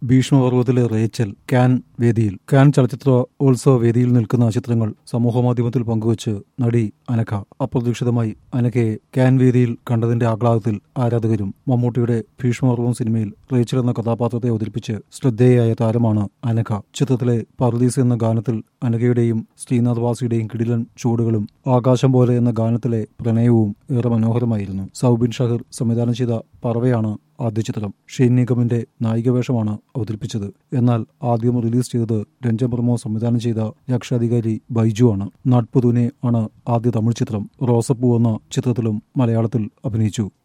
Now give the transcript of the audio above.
ഭീഷ്മപർവ്വത്തിലെ Rachel Cannes വേദിയിൽ Cannes ചലച്ചിത്ര ഉത്സവ വേദിയിൽ നിൽക്കുന്ന ചിത്രങ്ങൾ സമൂഹമാധ്യമത്തിൽ പങ്കുവച്ച് നടി അനഘ അപ്രതീക്ഷിതമായി അനഘയെ കാൻ വേദിയിൽ കണ്ടതിന്റെ ആഹ്ലാദത്തിൽ ആരാധകരും മമ്മൂട്ടിയുടെ ഭീഷ്മപർവ്വം സിനിമയിൽ റേച്ചൽ എന്ന കഥാപാത്രത്തെ അവതരിപ്പിച്ച് ശ്രദ്ധേയയായ താരമാണ് അനഘ ചിത്രത്തിലെ പർദീസ് എന്ന ഗാനത്തിൽ അനഘയുടെയും ശ്രീനാഥ് വാസിയുടെയും കിടിലൻ ചൂടുകളും ആകാശം പോലെ എന്ന ഗാനത്തിലെ പ്രണയവും ഏറെ മനോഹരമായിരുന്നു സൗബിൻ ഷഹർ സംവിധാനം ചെയ്ത പറവയാണ് ആദ്യ ചിത്രം ഷെയ്ൻ നിഗമിന്റെ നായികവേഷമാണ് അവതരിപ്പിച്ചത് എന്നാൽ ആദ്യം റിലീസ് ചെയ്തത് രഞ്ജൻ പ്രമോ സംവിധാനം ചെയ്ത രക്ഷാധികാരി ബൈജു ആണ് നാട്പുതുനെ ആണ് ആദ്യ തമിഴ് ചിത്രം റോസപ്പൂ എന്ന ചിത്രത്തിലും മലയാളത്തിൽ അഭിനയിച്ചു